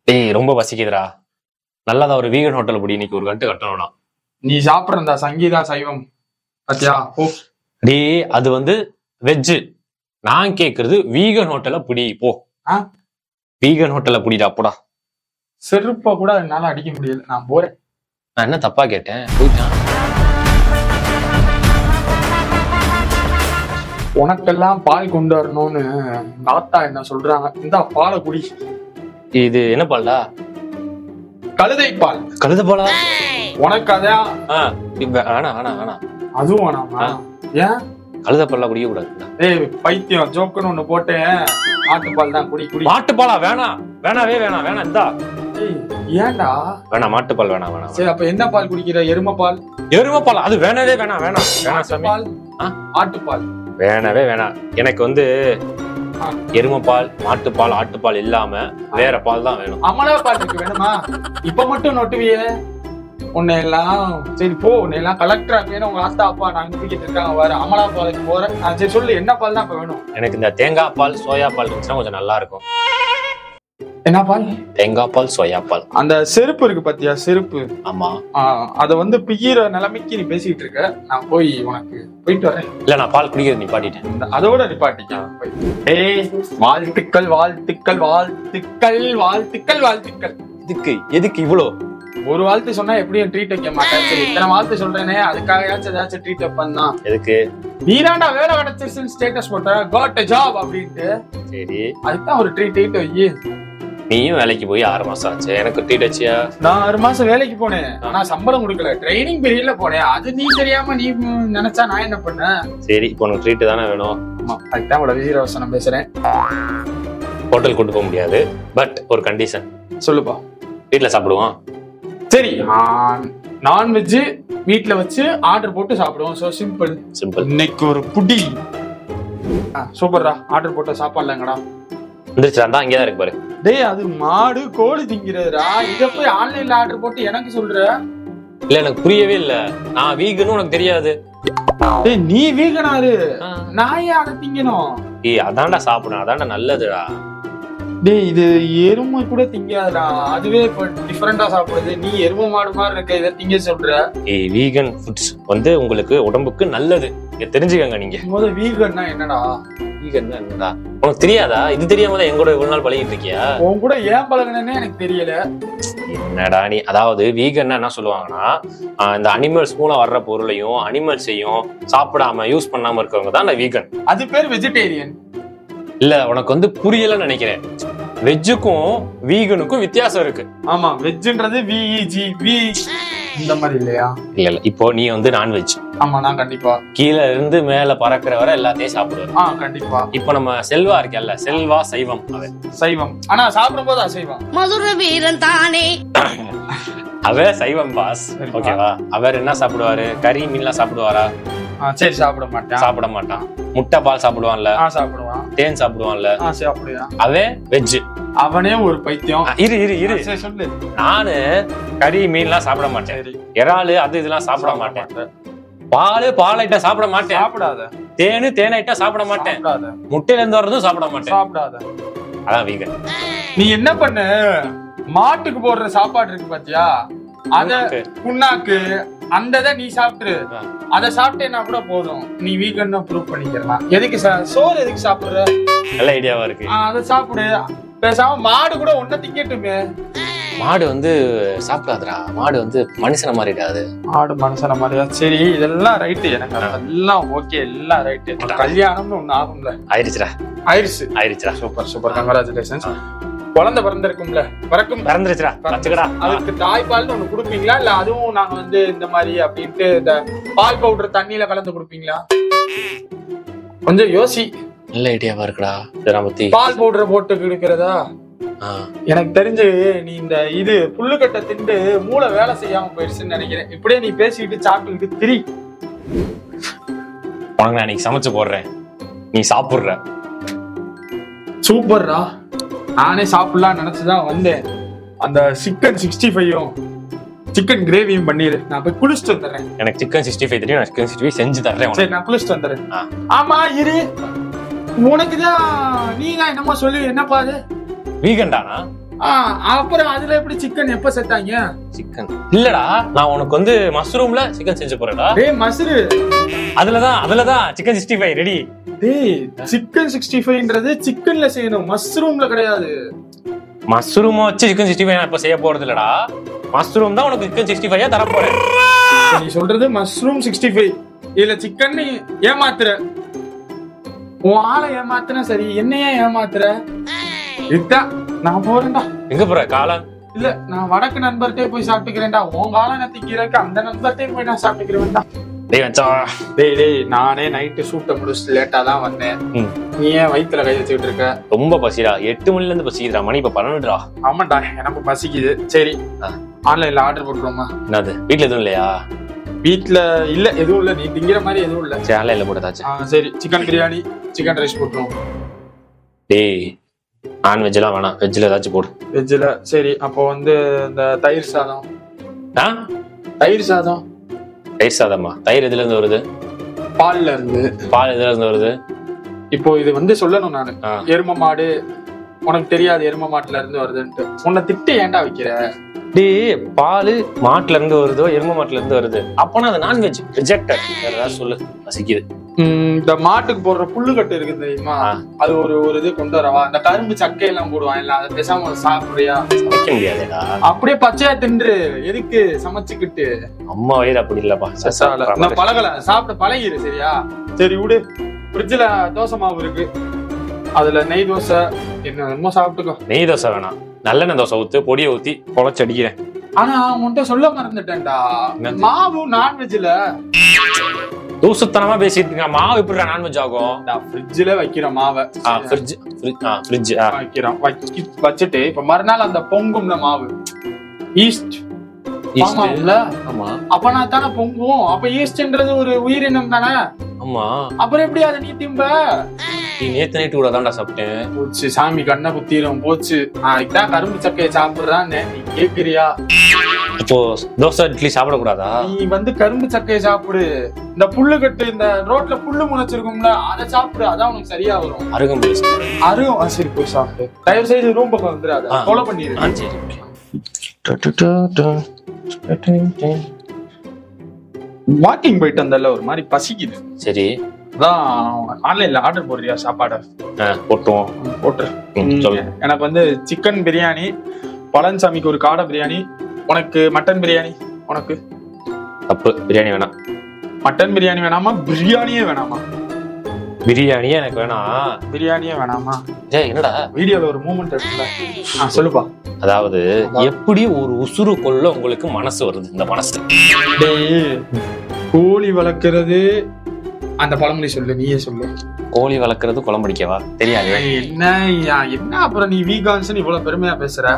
டேய் ரொம்ப பசிக்குதுடா நல்லதா ஒரு வீகன் ஹோட்டல் படி இன்னைக்கு ஒரு கட்டு கட்டணும்னா நீ சாப்பிடுற சங்கீதா சைவம் பத்தியா ஓ டேய் அது வந்து வெஜ்ஜு நான் கேக்குறது வீகன் ஹோட்டல்ல புடி போ ஆ? வீகன் ஹோட்டல்ல புடிடா போடா செருப்ப கூட என்னால அடிக்க முடியல நான் போறேன் நான் என்ன தப்பா கேட்டேன் போயிட்டான் உனக்கெல்லாம் பால் கொண்டு வரணும்னு எங்க ஆத்தா என்ன சொல்றாங்க இந்த பாலை குடி இது என்ன பால்டா கழுதை பால் கழுத பாலா உனக்கு அதான் ஆ இப்ப வேணாம் வேணாம் வேணாம் அதுவும் வேணாமா ஆ. ஏன் கழுத பால்லாம் குடிக்க கூடாது ஏய் பைத்தியம் ஜோக்குன்னு ஒண்ணு போட்டேன் ஆட்டுப்பால் தான் குடி குடி மாட்டுப்பாலா வேணாம் வேணாவே வேணாம் வேணாம் இந்தா ஏய், ஏன்டா வேணாம் மாட்டுப்பால் வேணாம் வேணாம் சரி அப்ப என்ன பால் குடிக்கிற எருமை பால் எருமைப்பால் அது வேணவே வேணாம் வேணாம் வேணாம் சாமி பால் ஆ? ஆட்டுப்பால் வேணவே வேணாம் எனக்கு வந்து ஆ. எருமைப்பால் மாட்டுப்பால் ஆட்டுப்பால் இல்லாம வேற பால் தான் வேணும் அமலா பால் இருக்கு வேணுமா இப்ப மட்டும் நொட்டுவியே உன்னை எல்லாம் சரி போ உன்னை எல்லாம் கலெக்டர் ஆக்கேன்னு உங்க ஆத்தா அப்பா நான் அனுப்பிக்கிட்டு இருக்காங்க வேற அமலா பாலுக்கு போறேன் ஆ, சரி சொல்லு என்ன பால் தான் இப்ப வேணும் எனக்கு இந்த தேங்காய் பால் சோயா பால் இருந்துச்சுன்னா கொஞ்சம் நல்லா இருக்கும் என்ன பால் தேங்காய் பால் சோயா பால் அந்த செருப்பு இருக்கு பாத்தியா செருப்பு ஆமா ஆ, அத வந்து பிய்யிற நிலைமைக்கு நீ பேசிட்டு இருக்க நான் போய் உனக்கு போயிட்டு வரேன் இல்ல நான் பால் குடிக்கிறது நிப்பாட்டிட்டேன் இந்த- அதோட நிப்பாட்டிக்கலாம் போய். ஏய் வாழ்த்துக்கள் வாழ்த்துக்கள் வாழ்த்துக்கள் வாழ்த்துக்கள் வாழ்த்துக்கள் எதுக்கு எதுக்கு இவ்வளோ ஒரு வாழ்த்து சொன்னா எப்படியும் ட்ரீட் வைக்க மாட்டேன் சரி இத்தனை வாழ்த்து சொல்றேனே அதுக்காக ஏதாச்சும் ட்ரீட் வைப்பேன் தான் எதுக்கு நீ தான்டா வேலை கிடைச்சிருச்சுன்னு ஸ்டேட்டஸ் போட்ட காட் ஜாப் அப்படின்ட்டு சரி அதுதான் ஒரு ட்ரீட் ட்ரீட் வை நீயும் வேலைக்கு போய் ஆறு மாசம் ஆச்சு எனக்கு ட்ரீட் வச்சியா நான் ஆறு மாசம் வேலைக்கு போனேன் ஆனா சம்பளம் கொடுக்கல ட்ரைனிங் பீரியட்ல போனேன் அது நீ தெரியாம நீ ம், நினைச்சா நான் என்ன பண்ணேன் சரி இப்போ உனக்கு ட்ரீட் தானே வேணும் ஆமா அதுதான் உங்களோட வீரவசனம் பேசுறேன் ஹோட்டல் கூட்டு போக முடியாது பட் ஒரு கண்டிஷன் சொல்லுப்பா வீட்ல சாப்பிடுவோம் சரி நான்வெஜ் வீட்ல வச்சு ஆர்டர் போட்டு சாப்பிடுவோம் சோ சிம்பிள் சிம்பிள் இன்னைக்கு ஒரு புடி சூப்பர்ரா ஆர்டர் போட்ட சாப்பாடுலங்கடா வந்துருச்சு தான் அங்கேயே தான் இருக்கு பாரு டேய் அது மாடு கோழி திங்கிறதுடா இத போய் ஆன்லைன்ல ஆர்டர் போட்டு எனக்கு சொல்ற இல்ல எனக்கு புரியவே இல்ல நான் வீகன்னு உனக்கு தெரியாது டேய் நீ வீகனாரு நான் ஏன் அதை திங்கணும் ஏய் அதான்டா சாப்பிடணும் அதான்டா நல்லதுடா டேய் இது எருமை கூட திங்காதுடா அதுவே இப்ப டிஃபரெண்டா சாப்பிடுது நீ எருமை மாடு மாதிரி இருக்க இதை திங்க சொல்ற ஏய் வீகன் ஃபுட்ஸ் வந்து உங்களுக்கு உடம்புக்கு நல்லது இதை தெரிஞ்சுக்கங்க நீங்க முத வீகன்னா என்னடா வீகன் என்னடா உனக்கு தெரியாதா இது தெரியாம தான் எங்கூட இவ்வளவு நாள் பழகிட்டு இருக்கியா உன் கூட ஏன் பழகுனேன்னு எனக்கு தெரியல என்னடா நீ அதாவது வீகன்னா என்ன சொல்லுவாங்கன்னா ஆஹ் இந்த அனிமல்ஸ் மூலம் வர்ற பொருளையும் அனிமல்ஸையும் சாப்பிடாம யூஸ் பண்ணாம இருக்கவங்க தான் நான் வீகன் அது பேர் வெஜிடேரியன் இல்ல உனக்கு வந்து புரியலன்னு நினைக்கிறேன் வெஜ்ஜுக்கும் வீகனுக்கும் வித்தியாசம் இருக்கு ஆமா வெஜ்ன்றது விஇஜி வி இந்த மாதிரி இல்லையா இல்ல இல்ல இப்போ நீ வந்து நான்வெஜ் ஆமா நான் கண்டிப்பா கீழே இருந்து மேல பறக்கிற வரை எல்லாத்தையும் சாப்பிடுவாரு ஆ கண்டிப்பா இப்போ நம்ம செல்வா இருக்கல்ல செல்வா சைவம் அவன் சைவம் ஆனா சாப்பிடும் போது அசைவம் மதுர வீரன் தானே அவ சைவம் பாஸ் சரிப்பா. ஓகேவா அவர் என்ன சாப்பிடுவாரு கறி மீன்லாம் சாப்பிடுவாரா ஆ, சரி சாப்பிட மாட்டேன் சாப்பிட மாட்டான் முட்டை பால் சாப்பிடுவான்ல ஆ சாப்பிடுவான் தேன் சாப்பிடுவான்ல ஆ சாப்பிடுவான் அவன் வெஜ் அவனே ஒரு பைத்தியம் இரு இரு இரு ஆ, சரி சொல்லு நானு கறி மீன்லாம் சாப்பிட மாட்டேன் சரி இறாலு அது இதெல்லாம் சாப்பிட மாட்டேன் பால் பால் ஐட்டம் சாப்பிட மாட்டேன் சாப்பிடாத தேனு தேன் ஐட்டம் சாப்பிட மாட்டேன் சாப்பிடாத முட்டையில இருந்து வர்றதும் சாப்பிட மாட்டேன் சாப்பிடாத அதான் வீகன் நீ என்ன பண்ணு மாட்டுக்கு போடுற சாப்பாடு இருக்கு பாத்தியா அத புண்ணாக்கு அந்த இதை நீ சாப்பிட்டுரு ஆ. அத சாப்பிட்டேன்னா கூட போதும் நீ வீக்கன் ப்ரூவ் பண்ணிக்கலாம் எதுக்கு சா- சோறு எதுக்கு சாப்பிடுற நல்ல ஐடியாவா இருக்கு ஆ, அத சாப்பிடு பேசாம மாடு கூட ஒன்ன திங்கட்டுமே மாடு வந்து சாப்பிடாதுடா மாடு வந்து மனுஷன மாறிடாது மாடு மனுஷன மாதிரியா சரி இதெல்லாம் ரைட்டு எனக்கு எல்லாம் ஓகே எல்லாம் ரைட்டு கல்யாணம்னு ஒண்ணு ஆகும்ல ஆயிடுச்சுடா ஆயிடுச்சு ஆயிடுச்சுடா சூப்பர் சூப்பர் கங்க்ராச்சுலேஷன்ஸ் குழந்தை பிறந்திருக்கும்ல பிறக்கும் பிறந்துருச்சுடா வச்சுக்கடா அதுக்கு தாய்ப்பால்னு ஒண்ணு குடுப்பீங்களா இல்ல அதுவும் நாங்க வந்து இந்த மாதிரி அப்படின்ட்டு இந்த பால் பவுடர் தண்ணியில கலந்து குடுப்பீங்களா கொஞ்சம் யோசி நல்ல ஐடியாவா இருக்குடா இதெல்லாம் பத்தி பால் பவுடரை போட்டு குடுக்கிறதா ஆ. எனக்கு தெரிஞ்சு நீ இந்த இது புல்லுக்கட்டை திண்டு மூளை வேலை செய்யாம போயிடுச்சுன்னு நினைக்கிறேன் இப்படியே நீ பேசிக்கிட்டு சாப்பிட்டுக்கிட்டு திரி உனக்கு நான் இன்னைக்கு சமைச்சு போடுறேன் நீ சாப்பிடுற சூப்பர்ரா நானே சாப்பிடலாம் நினைச்சுதான் வந்தேன் அந்த சிக்கன் சிக்ஸ்டி ஃபைவும் சிக்கன் கிரேவியும் பண்ணிரு நான் போய் குளிச்சுட்டு வந்துடுறேன் எனக்கு சிக்கன் சிக்ஸ்டி ஃபைவ் தெரியும் நான் சிக்கன் சிக்ஸ்டி ஃபைவ் செஞ்சு தர்றேன் உனக்கு. சரி நான் குளிச்சுட்டு வந்துடுறேன் ஆ. ஆமா இரு உனக்குதான் நீ தான் என்னமோ சொல்லி என்னப்பா அது வீகன்டானா ஆ, அப்புறம் அதுல எப்படி சிக்கன் எப்ப செத்தாங்க சிக்கன் இல்லடா நான் உனக்கு வந்து மஷ்ரூம்ல சிக்கன் செஞ்சு போறேன்டா டேய் மசுரு அதுலதான் அதுலதான் சிக்கன் சிக்ஸ்டி ஃபைவ் ரெடி டேய் சிக்கன் சிக்ஸ்டி ஃபைவ்ன்றது சிக்கன்ல செய்யணும் மஷ்ரூம்ல கிடையாது மஷ்ரூம் வச்சு சிக்கன் சிக்ஸ்டி ஃபைவ் இப்ப செய்ய போறது இல்லடா மஷ்ரூம் தான் உனக்கு சிக்கன் சிக்ஸ்டி ஃபைவ் தர போறேன் இப்ப நீ சொல்றது மஷ்ரூம் சிக்ஸ்டி ஃபைவ் இதுல சிக்கன் ஏமாத்துற உன் ஆளை ஏமாத்துன சரி என்னையே ஏமாத்துற இதுதான் நான் போறேன்டா எங்க போற காலம் இல்ல நான் வடக்கு நண்பர்கிட்டே போய் சாப்பிட்டுக்கிறேன்டா உன் காலம் திக்கிறக்கு அந்த நண்பர்கிட்டே போய் நான் சாப்பிட்டுக்கிறேன்டா டேய் மச்சான் டேய் டேய் நானே நைட்டு ஷூட்டை முடிச்சுட்டு லேட்டா தான் வந்தேன் ம். நீ ஏன் வயித்துல கை வச்சுக்கிட்டு இருக்க ரொம்ப பசிடா எட்டு மணில இருந்து பசிக்குதுடா மணி இப்ப பன்னெண்டுடா ஆமாண்டா எனக்கு பசிக்குது சரி ஆ. ஆன்லைன்ல ஆர்டர் போட்டுருவோமா என்னது வீட்ல எதுவும் இல்லையா வீட்ல இல்ல எதுவும் இல்ல நீ திங்கிற மாதிரி எதுவும் இல்ல சரி ஆன்லைன்ல போட்டதாச்சு ஆ, சரி சிக்கன் பிரியாணி சிக்கன் ரைஸ் போட்டுருவோம் டேய் நான்வெஜ் எல்லாம் வேணாம் வெஜ்ல ஏதாச்சும் போடு வெஜ்ஜில் சரி அப்போ வந்து இந்த தயிர் சாதம் ஆ தயிர் சாதம் தயிர் சாதமா தயிர் எதுல இருந்து வருது பால்ல இருந்து பால் எதுல இருந்து வருது இப்போ இது வந்து சொல்லணும் நானு ஆ. எரும மாடு உனக்கு தெரியாது எரும மாட்டுல இருந்து வருதுன்ட்டு உன்னை திட்டு ஏன்டா வைக்கிற டேய் பால் மாட்டுல இருந்து வருதோ எரும மாட்டுல இருந்து வருது அப்பனா அது நான்வெஜ் ரிஜெக்டட் வேற ஏதாவது சொல்லு பசிக்குது ம், இந்த மாட்டுக்கு போடுற புல்லுக்கட்டு இருக்கு தெரியுமா ஆ. அது ஒரு ஒரு இது கொண்டு வரவா அந்த கரும்பு சக்கை எல்லாம் போடுவான் இல்ல அதை பேசாம சாப்பிடுறியா வைக்க முடியாதுடா அப்படியே பச்சையா தின்று எதுக்கு சமைச்சுக்கிட்டு அம்மா வயிறு அப்படி இல்லப்பா நான் பழகல சாப்பிட பழகிரு சரியா சரி விடு ஃப்ரிட்ஜ்ல தோசை மாவு இருக்கு அதுல நெய் தோசை என்ன என்னமோ சாப்பிட்டுக்கோ நெய் தோசை வேணாம் நல்லெண்ணெய் தோசை ஊத்து பொடியை ஊத்தி பொழச்சு அடிக்கிறேன் ஆனா உன்கிட்ட சொல்ல மறந்துட்டேன்டா என்னது? மாவு நான்வெஜ்ல தூசுத்தனமா பேசிட்டு இருக்க மாவு எப்படி நான்வெஜ் ஆகும் ஃப்ரிட்ஜ்ல வைக்கிற மாவை ஃப்ரிட்ஜ் ஃப்ரிட்ஜ் வைக்கிறோம் வச்சு- வச்சுட்டு இப்ப மறுநாள் அந்த பொங்கும்ல மாவு ஈஸ்ட் ஆமாம்ல ஆமா அப்பனா தானே பொங்கும் அப்ப ஈஸ்ட்ன்றது ஒரு உயிரினம் தானே ஆமா அப்புறம் எப்படி அதை நீ திம்ப நீ நேத்து நைட்டு கூட தான்டா சாப்பிட்டேன் போச்சு சாமி கண்ணை குத்திரும் போச்சு நான் இதான் கரும்பு சக்கையை சாப்பிடுறான்னு நீ கேக்குறியா அப்போ தோசை இட்லி சாப்பிடக்கூடாதா நீ வந்து கரும்பு சக்கையை சாப்பிடு இந்த புல்லு கட்டு இந்த ரோட்ல புல்லு முளைச்சிருக்கும்ல அதை சாப்பிடு அதான் உனக்கு சரியா வரும் அருகம்புல் அரும் ஆ, சரி போய் சாப்பிடு தயவு செய்து ரூம் பக்கம் வந்துடாத ஆ. கொலை பண்ணிடு ஆ, சரி வாக்கிங் போயிட்டு வந்தல ஒரு மாதிரி பசிக்குது சரி அதான் ஆன்லைன்ல ஆர்டர் போடுறியா சாப்பாடு ஆ, போட்டுருவோம் போட்டுரு ம், சொல்லு எனக்கு வந்து சிக்கன் பிரியாணி பழனிசாமிக்கு ஒரு காடை பிரியாணி உனக்கு மட்டன் பிரியாணி உனக்கு தப்பு பிரியாணி வேணாம் மட்டன் பிரியாணி வேணாமா பிரியாணியே வேணாமா பிரியாணியே எனக்கு வேணாம் பிரியாணியே வேணாமா ஏய் என்னடா வீடியோல ஒரு மூமெண்ட் இருக்குல்ல ஆ சொல்லுப்பா அதாவது எப்படி ஒரு உசுறு கொள்ள உங்களுக்கு மனசு வருது இந்த மனசு டேய் கோழி வளர்க்கறது அந்த பழமொழி சொல்லு நீயே சொல்லு கோழி வளர்க்கறது குழம்படிக்கவா தெரியாது என்ன ஐயா, என்ன அப்புறம் நீ வீகான்ஸ் இவ்வளவு பெருமையா பேசுற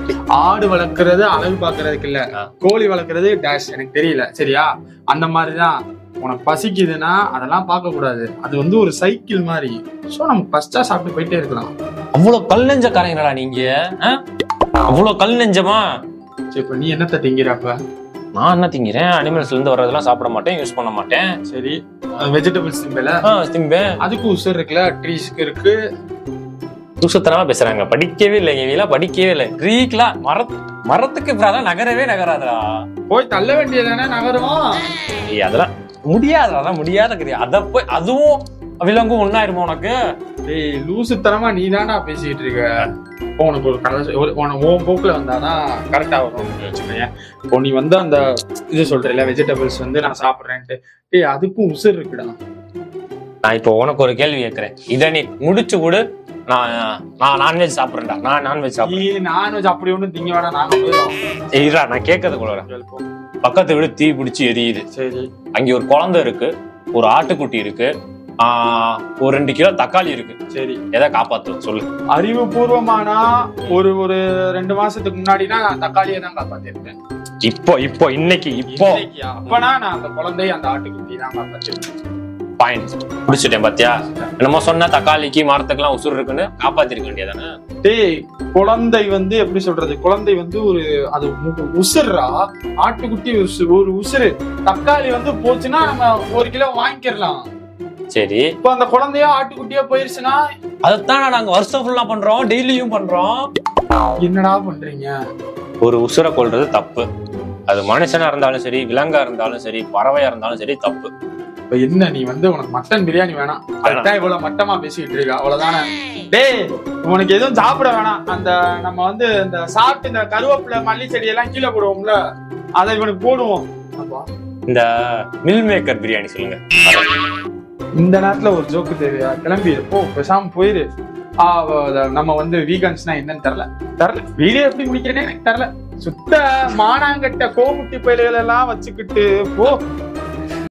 ஆடு வளர்க்கறது அழகு பாக்குறதுக்கு இல்ல ஆ. கோழி வளர்க்கறது டேஷ் எனக்கு தெரியல சரியா அந்த மாதிரிதான் உனக்கு பசிக்குதுன்னா அதெல்லாம் பார்க்க கூடாது அது வந்து ஒரு சைக்கிள் மாதிரி சோ நம்ம ஃபர்ஸ்டா சாப்பிட்டு போயிட்டே இருக்கலாம் அவ்வளவு கல் நெஞ்சக்காரங்களா நீங்க ஆ? அவ்வளவு கல் நெஞ்சமா சரி இப்ப நீ என்னத்த திங்கிறப்ப நான் என்ன திங்கிறேன் அனிமல்ஸ்ல இருந்து வர்றதெல்லாம் சாப்பிட மாட்டேன் யூஸ் பண்ண மாட்டேன் சரி வெஜிடபிள்ஸ் திம்பல ஆ, திம்பேன் அதுக்கு உசுர் இருக்குல்ல ட்ரீஸ்க்கு இருக்கு தூசத்தனமா பேசுறாங்க படிக்கவே இல்லை இவங்கெல்லாம் படிக்கவே இல்லை ட்ரீக்லாம் மரத்து மரத்துக்கு இப்ப அதெல்லாம் நகரவே நகராதடா போய் தள்ள வேண்டியதானே நகரும் ஏய் அதெல்லாம் முடியாது அதெல்லாம் முடியாத கிடையாது அத போய் அதுவும் விலங்கும் ஒன்னாயிருமா உனக்கு டேய் லூசுத்தனமா நீ தான்டா பேசிட்டு இருக்க இப்போ உனக்கு ஒரு கதை சொ- ஒரு- உனக்கு உன் போக்குல வந்தாதான் கரெக்டா வரும் வச்சுக்கோங்க இப்போ நீ வந்து அந்த இது சொல்றல வெஜிடபிள்ஸ் வந்து நான் சாப்பிடுறேன்ட்டு டேய் அதுக்கும் உசுர் இருக்குடா நான் இப்போ உனக்கு ஒரு கேள்வி கேட்கறேன் இதை நீ முடிச்சு கொடு நான் நான் நான்வெஜ் சாப்பிடுறேன்டா நான் நான்வெஜ் சாப்பிடுறேன் நீ நான்வெஜ் அப்படி ஒண்ணும் திங்க வேணாம் நாங்க போயிடும் ஏய், இருடா நான் கேட்கறது கூட பக்கத்து வீடு தீ பிடிச்சி எரியுது சரி அங்கே ஒரு குழந்தை இருக்கு ஒரு ஆட்டுக்குட்டி இருக்கு ஆஹ் ஒரு ரெண்டு கிலோ தக்காளி இருக்கு சரி எதை காப்பாத்து சொல்லு அறிவுபூர்வமானா ஒரு ஒரு ரெண்டு மாசத்துக்கு முன்னாடினா நான் தக்காளியை தான் காப்பாத்திருப்பேன் இப்போ இப்போ இன்னைக்கு இப்போ இன்னைக்கியா? அப்பனா நான் அந்த குழந்தை அந்த ஆட்டுக்குட்டி தான் காப்பாத்திருப்பேன் பாயிண்ட் முடிச்சுட்டேன் பாத்தியா என்னமோ சொன்ன தக்காளிக்கு மரத்துக்குலாம் உசுர் இருக்குன்னு காப்பாத்திருக்க வேண்டியதானே டேய் குழந்தை வந்து எப்படி சொல்றது குழந்தை வந்து ஒரு அது மு- உசுர்ரா ஆட்டுக்குட்டி உசு- ஒரு உசுறு தக்காளி வந்து போச்சுன்னா நம்ம ஒரு கிலோ வாங்கிக்கிறலாம் சரி இப்போ அந்த குழந்தையோ ஆட்டுக்குட்டியோ போயிருச்சுன்னா அதைத்தான் நாங்க வருஷம் ஃபுல்லா பண்றோம் டெய்லியும் பண்றோம் என்னடா பண்றீங்க ஒரு உசுரை கொல்றது தப்பு அது மனுஷனா இருந்தாலும் சரி விலங்கா இருந்தாலும் சரி பறவையா இருந்தாலும் சரி தப்பு இப்ப என்ன நீ வந்து உனக்கு மட்டன் பிரியாணி வேணாம் அதுதான் இவ்வளவு மட்டமா பேசிக்கிட்டு இருக்க அவ்வளவுதானே டேய் உனக்கு எதுவும் சாப்பிட வேணாம் அந்த நம்ம வந்து இந்த சாப்பிட்டு இந்த கருவேப்பிலை மல்லி செடி எல்லாம் கீழே போடுவோம்ல அதை இவனுக்கு போடுவோம் அப்பா, இந்த மில் மேக்கர் பிரியாணி சொல்லுங்க இந்த நேரத்துல ஒரு ஜோக்கு தேவையா கிளம்பி போ பேசாம போயிரு ஆ, அத- நம்ம வந்து வீகன்ஸ்னா என்னன்னு தெரியல தெரியல வீடியோ எப்படி முடிக்கிறேன்னு எனக்கு தெரியல சுத்த மானாங்கட்ட கோமுட்டி பயில்கள் எல்லாம் வச்சுக்கிட்டு போ